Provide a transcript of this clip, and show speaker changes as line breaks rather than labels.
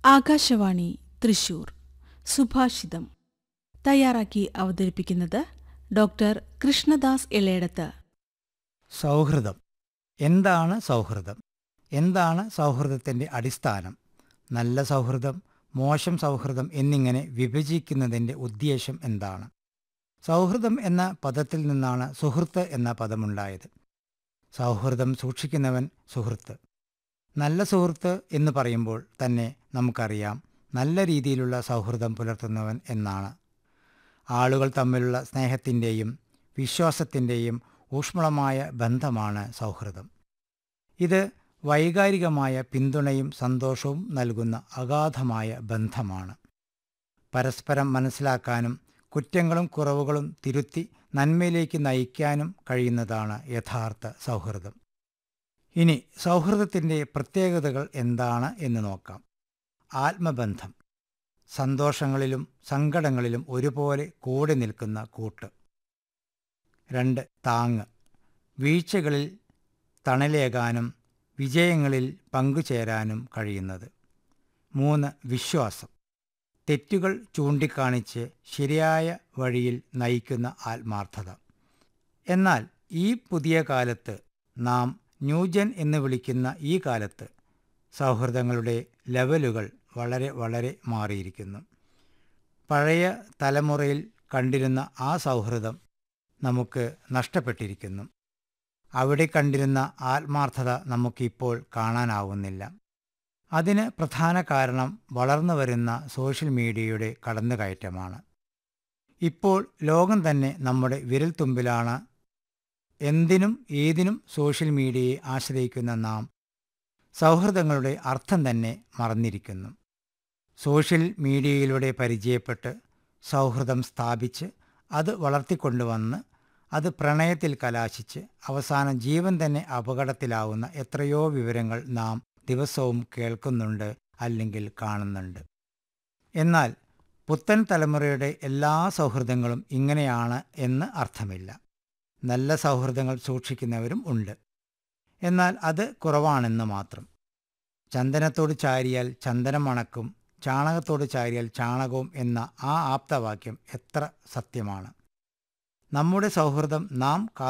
ആകാശവാണി തൃശൂർ സുഭാഷിതം തയ്യാറാക്കി അവതരിപ്പിക്കുന്നത് ഡോക്ടർ കൃഷ്ണദാസ് എളേടത്ത്
സൗഹൃദം എന്താണ് സൗഹൃദം എന്താണ് സൗഹൃദത്തിൻ്റെ അടിസ്ഥാനം നല്ല സൗഹൃദം മോശം സൗഹൃദം എന്നിങ്ങനെ വിഭജിക്കുന്നതിൻ്റെ ഉദ്ദേശം എന്താണ് സൗഹൃദം എന്ന പദത്തിൽ നിന്നാണ് സുഹൃത്ത് എന്ന പദമുണ്ടായത് സൗഹൃദം സൂക്ഷിക്കുന്നവൻ സുഹൃത്ത് നല്ല സുഹൃത്ത് എന്ന് പറയുമ്പോൾ തന്നെ നമുക്കറിയാം നല്ല രീതിയിലുള്ള സൗഹൃദം പുലർത്തുന്നവൻ എന്നാണ് ആളുകൾ തമ്മിലുള്ള സ്നേഹത്തിൻ്റെയും വിശ്വാസത്തിൻ്റെയും ഊഷ്മളമായ ബന്ധമാണ് സൗഹൃദം ഇത് വൈകാരികമായ പിന്തുണയും സന്തോഷവും നൽകുന്ന അഗാധമായ ബന്ധമാണ് പരസ്പരം മനസ്സിലാക്കാനും കുറ്റങ്ങളും കുറവുകളും തിരുത്തി നന്മയിലേക്ക് നയിക്കാനും കഴിയുന്നതാണ് യഥാർത്ഥ സൗഹൃദം ഇനി സൗഹൃദത്തിൻ്റെ പ്രത്യേകതകൾ എന്താണ് എന്ന് നോക്കാം ആത്മബന്ധം സന്തോഷങ്ങളിലും സങ്കടങ്ങളിലും ഒരുപോലെ കൂടെ നിൽക്കുന്ന കൂട്ട് രണ്ട് താങ്ങ് വീഴ്ചകളിൽ തണലേകാനും വിജയങ്ങളിൽ പങ്കുചേരാനും കഴിയുന്നത് മൂന്ന് വിശ്വാസം തെറ്റുകൾ ചൂണ്ടിക്കാണിച്ച് ശരിയായ വഴിയിൽ നയിക്കുന്ന ആത്മാർത്ഥത എന്നാൽ ഈ പുതിയ കാലത്ത് നാം ന്യൂജൻ എന്ന് വിളിക്കുന്ന ഈ കാലത്ത് സൗഹൃദങ്ങളുടെ ലെവലുകൾ വളരെ വളരെ മാറിയിരിക്കുന്നു പഴയ തലമുറയിൽ കണ്ടിരുന്ന ആ സൗഹൃദം നമുക്ക് നഷ്ടപ്പെട്ടിരിക്കുന്നു അവിടെ കണ്ടിരുന്ന ആത്മാർത്ഥത നമുക്കിപ്പോൾ കാണാനാവുന്നില്ല അതിന് പ്രധാന കാരണം വളർന്നു വരുന്ന സോഷ്യൽ മീഡിയയുടെ കടന്നുകയറ്റമാണ് ഇപ്പോൾ ലോകം തന്നെ നമ്മുടെ വിരൽത്തുമ്പിലാണ് എന്തിനും ഏതിനും സോഷ്യൽ മീഡിയയെ ആശ്രയിക്കുന്ന നാം സൗഹൃദങ്ങളുടെ അർത്ഥം തന്നെ മറന്നിരിക്കുന്നു സോഷ്യൽ മീഡിയയിലൂടെ പരിചയപ്പെട്ട് സൗഹൃദം സ്ഥാപിച്ച് അത് വളർത്തിക്കൊണ്ടുവന്ന് അത് പ്രണയത്തിൽ കലാശിച്ച് അവസാനം ജീവൻ തന്നെ അപകടത്തിലാവുന്ന എത്രയോ വിവരങ്ങൾ നാം ദിവസവും കേൾക്കുന്നുണ്ട് അല്ലെങ്കിൽ കാണുന്നുണ്ട് എന്നാൽ പുത്തൻ തലമുറയുടെ എല്ലാ സൗഹൃദങ്ങളും ഇങ്ങനെയാണ് എന്ന് അർത്ഥമില്ല നല്ല സൗഹൃദങ്ങൾ സൂക്ഷിക്കുന്നവരും ഉണ്ട് എന്നാൽ അത് കുറവാണെന്ന് മാത്രം ചന്ദനത്തോട് ചാരിയാൽ ചന്ദനം മണക്കും ചാണകത്തോട് ചാരിയാൽ ചാണകവും എന്ന ആ ആപ്തവാക്യം എത്ര സത്യമാണ് നമ്മുടെ സൗഹൃദം നാം